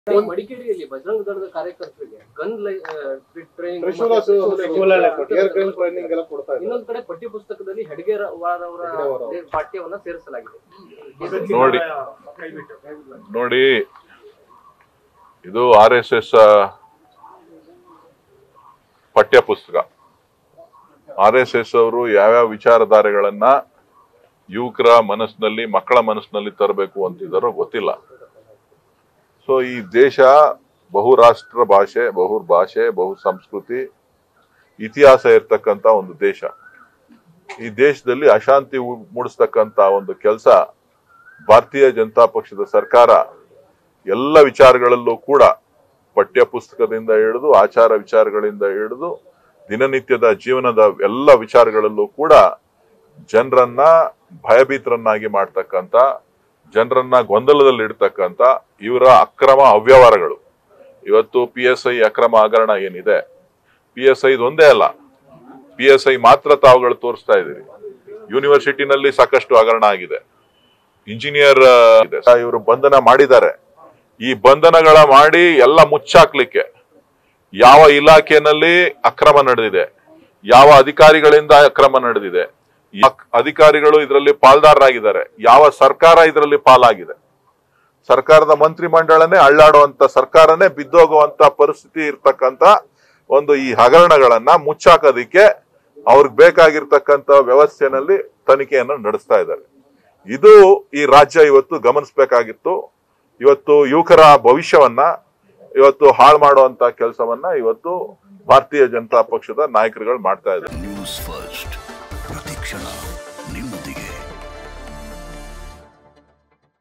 ಮಡಿಕೇರಿಯಲ್ಲಿ ಬಜರಂಗ ದಳದ ಕಾರ್ಯಕರ್ತರಿಗೆ ಗನ್ ಟ್ರೈನಿಂಗ್ ತ್ರಿಶೂಲ ಏರ್ ಗನ್ ಟ್ರೈನಿಂಗ್ ಎಲ್ಲ ಕೊಡ್ತಾ ಇದ್ದಾರೆ ಇನ್ನೊಂದ್ ಕಡೆ ಪಠ್ಯ ಪುಸ್ತಕದಲ್ಲಿ ಹೆಡ್ಗೇರ್ ಅವರ ಹೆಡ್ಗೇವಾರ್ ಅವರು. ಪಾಠ್ಯವನ್ನ ಸೇರಿಸಲಾಗಿದೆ ನೋಡಿ ನೋಡಿ ಇದು ಆರ್ ಎಸ್ ಎಸ್ ಪಠ್ಯ ಪುಸ್ತಕ ಆರ್ ಎಸ್ ಎಸ್ ಅವರು ಯಾವ್ಯಾವ ವಿಚಾರಧಾರೆಗಳನ್ನ ಯುವಕರ ಮನಸ್ಸಿನಲ್ಲಿ ಮಕ್ಕಳ ಮನಸ್ಸಿನಲ್ಲಿ ತರಬೇಕು ಅಂತಿದ್ದಾರೋ ಗೊತ್ತಿಲ್ಲ ಸೊ ಈ ದೇಶ ಬಹುರಾಷ್ಟ್ರ ಭಾಷೆ ಬಹು ಭಾಷೆ ಬಹು ಸಂಸ್ಕೃತಿ ಇತಿಹಾಸ ಇರ್ತಕ್ಕಂತ ಒಂದು ದೇಶ ಈ ದೇಶದಲ್ಲಿ ಅಶಾಂತಿ ಉ- ಮೂಡಿಸ್ತಕ್ಕಂತ ಒಂದು ಕೆಲಸ ಭಾರತೀಯ ಜನತಾ ಪಕ್ಷದ ಸರ್ಕಾರ ಎಲ್ಲ ವಿಚಾರಗಳಲ್ಲೂ ಕೂಡ ಪಠ್ಯ ಪುಸ್ತಕದಿಂದ ಹಿಡಿದು ಆಚಾರ ವಿಚಾರಗಳಿಂದ ಹಿಡಿದು ದಿನನಿತ್ಯದ ಜೀವನದ ಎಲ್ಲ ವಿಚಾರಗಳಲ್ಲೂ ಕೂಡ ಜನರನ್ನ ಭಯಭೀತರನ್ನಾಗಿ ಮಾಡ್ತಕ್ಕಂತ ಜನರನ್ನ ಗೊಂದಲದಲ್ಲಿ ಇಡ್ತಕ್ಕಂತ ಇವರ ಅಕ್ರಮ ಅವ್ಯವಹಾರಗಳು ಇವತ್ತು ಪಿ ಎಸ್ ಐ ಅಕ್ರಮ ಹಗರಣ ಏನಿದೆ ಪಿ ಎಸ್ ಐ ಒಂದೇ ಅಲ್ಲ ಪಿ ಎಸ್ ಐ ಮಾತ್ರ ತಾವುಗಳು ತೋರಿಸ್ತಾ ಇದ್ದೀರಿ ಯೂನಿವರ್ಸಿಟಿನಲ್ಲಿ ಸಾಕಷ್ಟು ಹಗರಣ ಆಗಿದೆ ಇಂಜಿನಿಯರ್ ಇದೆ ಇವರು ಬಂಧನ ಮಾಡಿದ್ದಾರೆ ಈ ಬಂಧನಗಳ ಮಾಡಿ ಎಲ್ಲ ಮುಚ್ಚಾಕ್ಲಿಕ್ಕೆ ಯಾವ ಇಲಾಖೆಯಲ್ಲಿ ಅಕ್ರಮ ನಡೆದಿದೆ ಯಾವ ಅಧಿಕಾರಿಗಳಿಂದ ಅಕ್ರಮ ನಡೆದಿದೆ ಯಾವ ಅಧಿಕಾರಿಗಳು ಇದರಲ್ಲಿ ಪಾಲ್ದಾರರಾಗಿದ್ದಾರೆ ಯಾವ ಸರ್ಕಾರ ಇದರಲ್ಲಿ ಪಾಲಾಗಿದೆ ಸರ್ಕಾರದ ಮಂತ್ರಿ ಮಂಡಳನೇ ಅಳ್ಳಾಡುವಂತ ಸರ್ಕಾರನೇ ಬಿದ್ದೋಗುವಂತ ಪರಿಸ್ಥಿತಿ ಇರ್ತಕ್ಕಂತ ಒಂದು ಈ ಹಗರಣಗಳನ್ನ ಮುಚ್ಚಾಕೋದಿಕ್ಕೆ ಅವ್ರಿಗೆ ಬೇಕಾಗಿರ್ತಕ್ಕಂತ ವ್ಯವಸ್ಥೆನಲ್ಲಿ ತನಿಖೆಯನ್ನು ನಡೆಸ್ತಾ ಇದ್ದಾರೆ ಇದು ಈ ರಾಜ್ಯ ಇವತ್ತು ಗಮನಿಸಬೇಕಾಗಿತ್ತು ಇವತ್ತು ಯುವಕರ ಭವಿಷ್ಯವನ್ನ ಇವತ್ತು ಹಾಳು ಮಾಡುವಂತ ಕೆಲಸವನ್ನ ಇವತ್ತು ಭಾರತೀಯ ಜನತಾ ಪಕ್ಷದ ನಾಯಕರುಗಳು ಮಾಡ್ತಾ ಇದ್ದಾರೆ ನ್ಯೂಸ್ ಫಸ್ಟ್